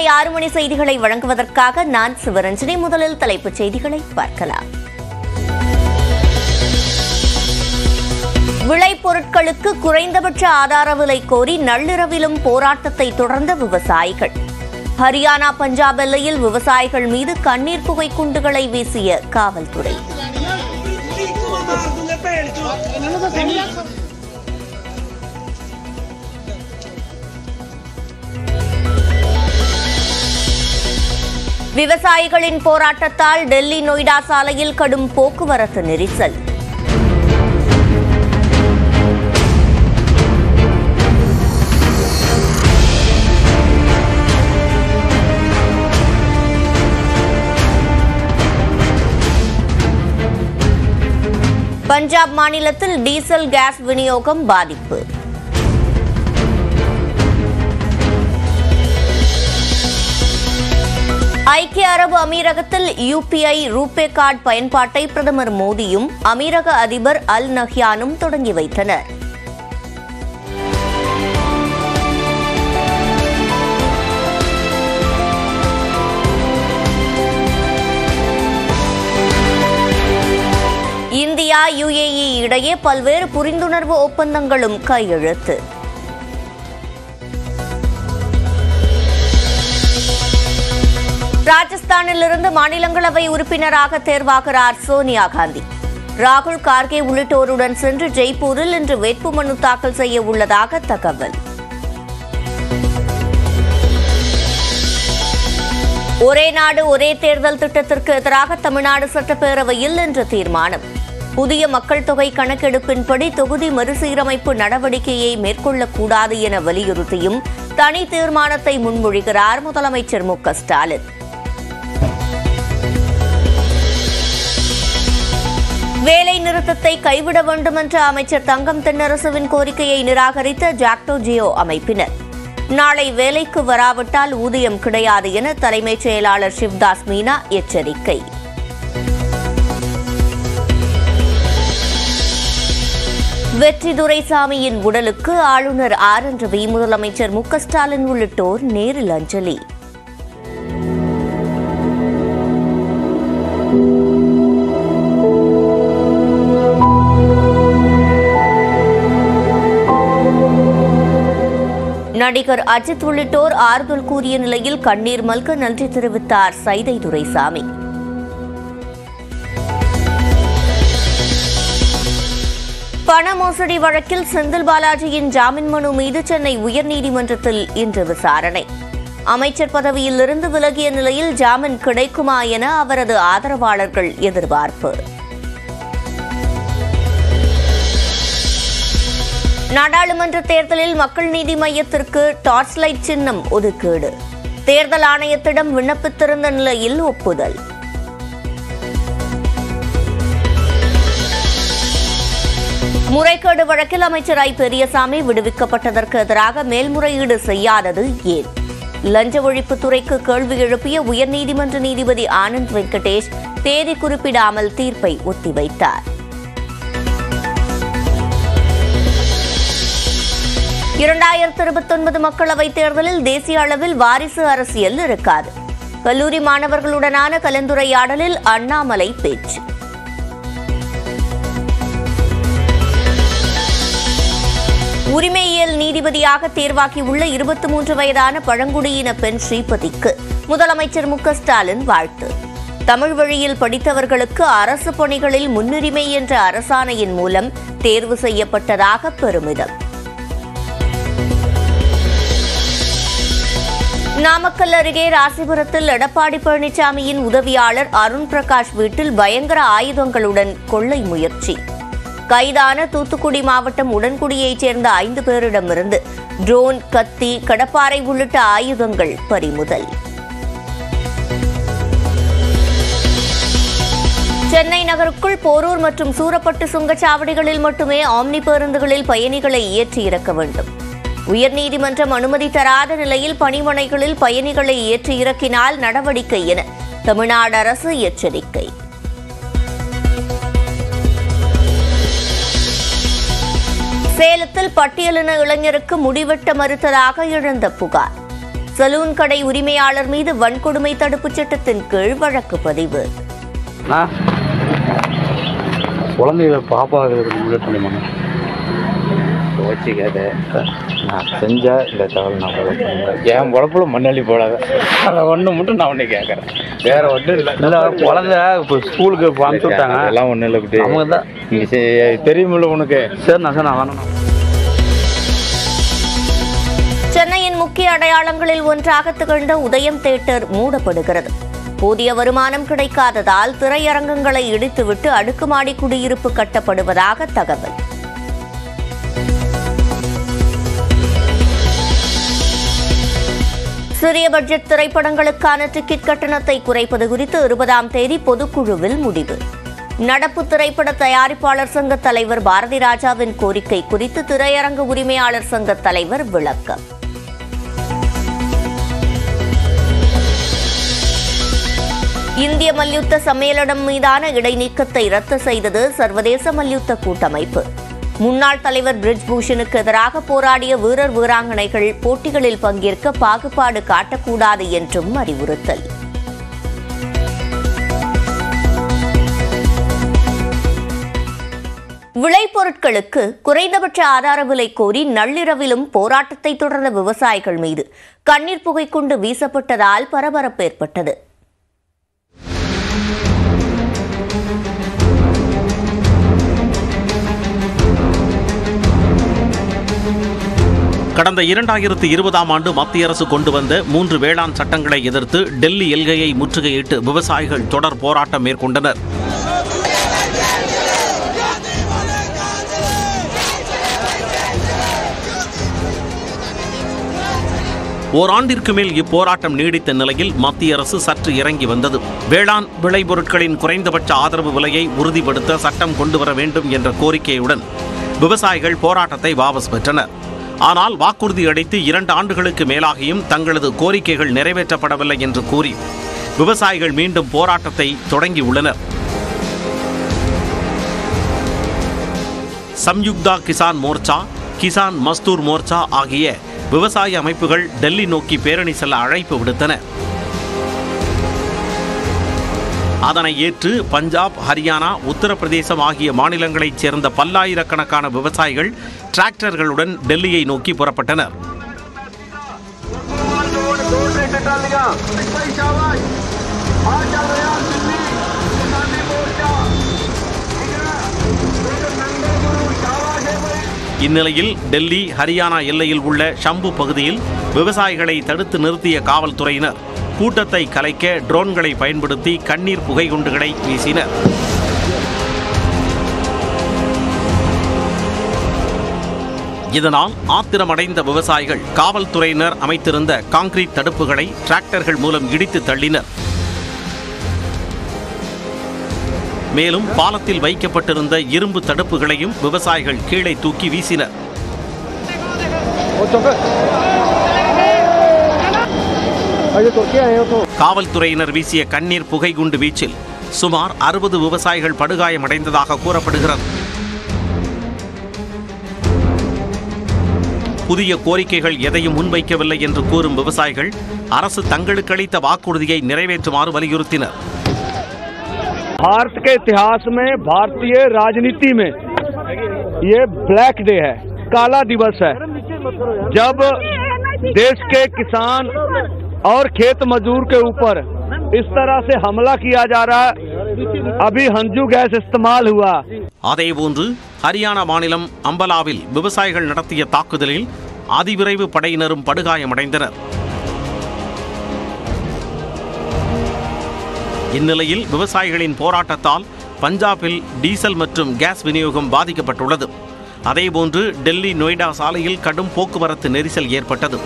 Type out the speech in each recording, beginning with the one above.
ஆறு மணி செய்திகளை வழங்குவதற்காக நான் சிவரஞ்சனி முதலில் தலைப்புச் செய்திகளை பார்க்கலாம் விளைபொருட்களுக்கு குறைந்தபட்ச ஆதார விலை கோரி நள்ளிரவிலும் போராட்டத்தை தொடர்ந்த விவசாயிகள் ஹரியானா பஞ்சாப் எல்லையில் விவசாயிகள் மீது கண்ணீர் புகை குண்டுகளை வீசிய காவல்துறை விவசாயிகளின் போராட்டத்தால் டெல்லி நொய்டா சாலையில் கடும் போக்குவரத்து நெரிசல் பஞ்சாப் மாநிலத்தில் டீசல் கேஸ் விநியோகம் பாதிப்பு ஐக்கிய அரபு அமீரகத்தில் யுபிஐ ரூபே கார்டு பயன்பாட்டை பிரதமர் மோடியும் அமீரக அதிபர் அல் நஹ்யானும் தொடங்கி வைத்தனர் இந்தியா யுஏஇ இடையே பல்வேறு புரிந்துணர்வு ஒப்பந்தங்களும் கையெழுத்து ராஜஸ்தானிலிருந்து மாநிலங்களவை உறுப்பினராக தேர்வாகிறார் சோனியா காந்தி ராகுல் கார்கே உள்ளிட்டோருடன் சென்று ஜெய்ப்பூரில் இன்று வேட்புமனு தாக்கல் செய்ய உள்ளதாக தகவல் ஒரே நாடு ஒரே தேர்தல் திட்டத்திற்கு எதிராக தமிழ்நாடு சட்டப்பேரவையில் இன்று தீர்மானம் புதிய மக்கள் தொகை கணக்கெடுப்பின்படி தொகுதி மறுசீரமைப்பு நடவடிக்கையை மேற்கொள்ளக்கூடாது என வலியுறுத்தியும் தனி தீர்மானத்தை முன்மொழிகிறார் முதலமைச்சர் மு க ஸ்டாலின் வேலை நிறுத்தத்தை கைவிட வேண்டும் என்ற அமைச்சர் தங்கம் தென்னரசுவின் கோரிக்கையை நிராகரித்த ஜாக்டோ ஜியோ அமைப்பினர் நாளை வேலைக்கு வராவிட்டால் ஊதியம் கிடையாது என தலைமைச் செயலாளர் சிவ்தாஸ் மீனா எச்சரிக்கை வெற்றி துரைசாமியின் உடலுக்கு ஆளுநர் ஆர் என் ரவி முதலமைச்சர் மு க ஸ்டாலின் உள்ளிட்டோர் நேரில் அஞ்சலி நடிகர் அஜித் உள்ளிட்டோர் ஆறுதல் கூறிய நிலையில் கண்ணீர் மல்க நன்றி தெரிவித்தார் சைதை துரைசாமி பண மோசடி வழக்கில் செந்தில் பாலாஜியின் ஜாமீன் மனு மீது சென்னை உயர்நீதிமன்றத்தில் இன்று விசாரணை அமைச்சர் பதவியிலிருந்து விலகிய நிலையில் ஜாமீன் கிடைக்குமா என அவரது ஆதரவாளர்கள் எதிர்பார்ப்பு நாடாளுமன்ற தேர்தலில் மக்கள் நீதி மையத்திற்கு டார்ச் லைட் சின்னம் ஒதுக்கீடு தேர்தல் ஆணையத்திடம் விண்ணப்பித்திருந்த நிலையில் ஒப்புதல் முறைகேடு வழக்கில் அமைச்சர் ஐ பெரியசாமி விடுவிக்கப்பட்டதற்கு எதிராக மேல்முறையீடு செய்யாதது ஏன் லஞ்ச ஒழிப்புத்துறைக்கு கேள்வி எழுப்பிய உயர்நீதிமன்ற நீதிபதி ஆனந்த் வெங்கடேஷ் தேதி குறிப்பிடாமல் தீர்ப்பை ஒத்திவைத்தார் இரண்டாயிரத்தி இருபத்தொன்பது மக்களவைத் தேர்தலில் தேசிய அளவில் வாரிசு அரசியல் இருக்காது கல்லூரி மாணவர்களுடனான கலந்துரையாடலில் அண்ணாமலை பேச்சு உரிமையியல் நீதிபதியாக தேர்வாகியுள்ள இருபத்தி மூன்று வயதான பழங்குடியின பெண் ஸ்ரீபதிக்கு முதலமைச்சர் மு க ஸ்டாலின் வாழ்த்து தமிழ் வழியில் படித்தவர்களுக்கு அரசு பணிகளில் முன்னுரிமை என்ற அரசாணையின் மூலம் தேர்வு செய்யப்பட்டதாக பெருமிதம் நாமக்கல் அருகே ராசிபுரத்தில் எடப்பாடி பழனிசாமியின் உதவியாளர் அருண் பிரகாஷ் வீட்டில் பயங்கர ஆயுதங்களுடன் கொள்ளை முயற்சி கைதான தூத்துக்குடி மாவட்டம் உடன்குடியைச் சேர்ந்த ஐந்து பேரிடமிருந்து ட்ரோன் கத்தி கடப்பாரை உள்ளிட்ட ஆயுதங்கள் பறிமுதல் சென்னை நகருக்குள் போரூர் மற்றும் சூரப்பட்டு சுங்கச்சாவடிகளில் மட்டுமே ஆம்னி பேருந்துகளில் பயணிகளை ஏற்றி இறக்க வேண்டும் உயர்நீதிமன்றம் அனுமதி தராத நிலையில் பணிமனைகளில் பயணிகளை ஏற்றி இறக்கினால் நடவடிக்கை என தமிழ்நாடு அரசு எச்சரிக்கை சேலத்தில் பட்டியலின இளைஞருக்கு முடிவெட்ட மறுத்ததாக எழுந்த புகார் சலூன் கடை உரிமையாளர் மீது வன்கொடுமை தடுப்புச் சட்டத்தின் கீழ் வழக்கு பதிவு ஆ குழந்தைகளை பாப்பா முன்னாடி பண்ணிமாங்க வச்சுக்காத நான் செஞ்சா இந்த தகவல் நான் follow பண்ணுவேன். என் பொழப்புல மண்ணள்ளி போடாத அதை ஒன்று மட்டும் நான் ஒன்று கேட்குறேன் வேற ஒன்றும் இல்லை இல்லை குழந்தை இப்போ ஸ்கூலுக்கு இப்போ அனுப்பிச்சு விட்டாங்க அதெல்லாம் ஒன்றும் இல்லை குட்டி அவங்க தான் நீ செ- தெரியுமில்ல உனக்கு சரிண்ணா சார் நான் வேணும் சென்னையின் முக்கிய அடையாளங்களில் ஒன்றாக திகழ்ந்த உதயம் தியேட்டர் மூடப்படுகிறது போதிய வருமானம் கிடைக்காததால் திரையரங்கங்களை இடித்துவிட்டு அடுக்குமாடி குடியிருப்பு கட்டப்படுவதாக தகவல் சிறிய பட்ஜெட் திரைப்படங்களுக்கான டிக்கெட் கட்டணத்தை குறைப்பது குறித்து இருபதாம் தேதி பொதுக்குழுவில் முடிவு நடப்பு திரைப்பட தயாரிப்பாளர் சங்க தலைவர் பாரதி ராஜாவின் கோரிக்கை குறித்து திரையரங்கு உரிமையாளர் சங்க தலைவர் விளக்கம் இந்திய மல்யுத்த சம்மேளனம் மீதான இடைநீக்கத்தை ரத்து செய்தது சர்வதேச மல்யுத்த கூட்டமைப்பு முன்னாள் தலைவர் பிரிஜ் பூஷனுக்கு எதிராக போராடிய வீரர் வீராங்கனைகள் போட்டிகளில் பங்கேற்க பாகுபாடு காட்டக்கூடாது என்றும் அறிவுறுத்தல் விளைபொருட்களுக்கு குறைந்தபட்ச ஆதார விலை கோரி நள்ளிரவிலும் போராட்டத்தை தொடர்ந்த விவசாயிகள் மீது கண்ணீர் புகை கொண்டு வீசப்பட்டதால் பரபரப்பு ஏற்பட்டது கடந்த இரண்டாயிரத்து இருபதாம் ஆண்டு மத்திய அரசு கொண்டு வந்த மூன்று வேளாண் சட்டங்களை எதிர்த்து டெல்லி எல்கையை முற்றுகையிட்டு விவசாயிகள் தொடர் போராட்டம் மேற்கொண்டனர் ஓராண்டிற்கு மேல் இப்போராட்டம் நீடித்த நிலையில் மத்திய அரசு சற்று இறங்கி வந்தது வேளாண் விளைபொருட்களின் குறைந்தபட்ச ஆதரவு விலையை உறுதிப்படுத்த சட்டம் கொண்டு வர வேண்டும் என்ற கோரிக்கையுடன் விவசாயிகள் போராட்டத்தை வாபஸ் பெற்றனர் ஆனால் வாக்குறுதி அளித்து இரண்டு ஆண்டுகளுக்கு மேலாகியும் தங்களது கோரிக்கைகள் நிறைவேற்றப்படவில்லை என்று கூறி விவசாயிகள் மீண்டும் போராட்டத்தை தொடங்கியுள்ளனர் சம்யுக்தா கிசான் மோர்ச்சா கிசான் மஸ்தூர் மோர்ச்சா ஆகிய விவசாய அமைப்புகள் டெல்லி நோக்கி பேரணி செல்ல அழைப்பு விடுத்தன அதனை ஏற்று பஞ்சாப் ஹரியானா உத்தரப்பிரதேசம் ஆகிய மாநிலங்களைச் சேர்ந்த பல்லாயிரக்கணக்கான விவசாயிகள் டிராக்டர்களுடன் டெல்லியை நோக்கி புறப்பட்டனர் இந்நிலையில் டெல்லி ஹரியானா எல்லையில் உள்ள ஷம்பு பகுதியில் விவசாயிகளை தடுத்து நிறுத்திய காவல்துறையினர் கூட்டத்தை கலைக்க ட்ரோன்களை பயன்படுத்தி கண்ணீர் புகைகுண்டுகளை வீசினர் இதனால் ஆத்திரமடைந்த விவசாயிகள் காவல்துறையினர் அமைத்திருந்த கான்கிரீட் தடுப்புகளை டிராக்டர்கள் மூலம் இடித்து தள்ளினர் மேலும் பாலத்தில் வைக்கப்பட்டிருந்த இரும்பு தடுப்புகளையும் விவசாயிகள் கீழே தூக்கி வீசினர் காவல்துறையினர் வீசிய கண்ணீர் புகைகுண்டு வீச்சில் சுமார் அறுபது விவசாயிகள் படுகாயமடைந்ததாக கூறப்படுகிறது புதிய கோரிக்கைகள் எதையும் முன்வைக்கவில்லை என்று கூறும் விவசாயிகள் அரசு தங்களுக்கு அளித்த வாக்குறுதியை நிறைவேற்றுமாறு வலியுறுத்தினர் भारत के इतिहास में भारतीय राजनीति में ये ब्लैक डे है काला दिवस है जब देश के किसान और खेत मजदूर के ऊपर इस तरह से हमला किया जा रहा है अभी हंजू गैस इस्तेमाल हुआ அதேபோன்று ஹரியானா மாநிலம் அம்பலாவில் விவசாயிகள் நடத்திய தாக்குதலில் அதிவிரைவு படையினரும் படுகாயமடைந்தனர் இந்நிலையில் விவசாயிகளின் போராட்டத்தால் பஞ்சாபில் டீசல் மற்றும் கேஸ் விநியோகம் பாதிக்கப்பட்டுள்ளது அதேபோன்று டெல்லி நொய்டா சாலையில் கடும் போக்குவரத்து நெரிசல் ஏற்பட்டது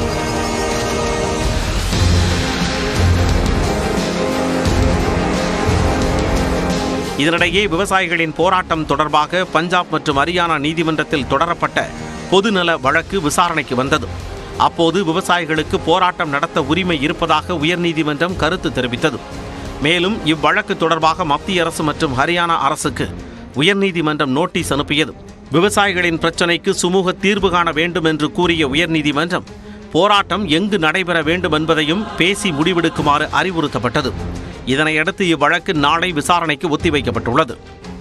இதனிடையே விவசாயிகளின் போராட்டம் தொடர்பாக பஞ்சாப் மற்றும் ஹரியானா நீதிமன்றத்தில் தொடரப்பட்ட பொதுநல வழக்கு விசாரணைக்கு வந்தது அப்போது விவசாயிகளுக்கு போராட்டம் நடத்த உரிமை இருப்பதாக உயர்நீதிமன்றம் கருத்து தெரிவித்தது மேலும் இவ்வழக்கு தொடர்பாக மத்திய அரசு மற்றும் ஹரியானா அரசுக்கு உயர்நீதிமன்றம் நோட்டீஸ் அனுப்பியது விவசாயிகளின் பிரச்சினைக்கு சுமூக தீர்வு காண வேண்டும் என்று கூறிய உயர்நீதிமன்றம் போராட்டம் எங்கு நடைபெற வேண்டும் என்பதையும் பேசி முடிவெடுக்குமாறு அறிவுறுத்தப்பட்டது இதனையடுத்து இவ்வழக்கு நாளை விசாரணைக்கு ஒத்திவைக்கப்பட்டுள்ளது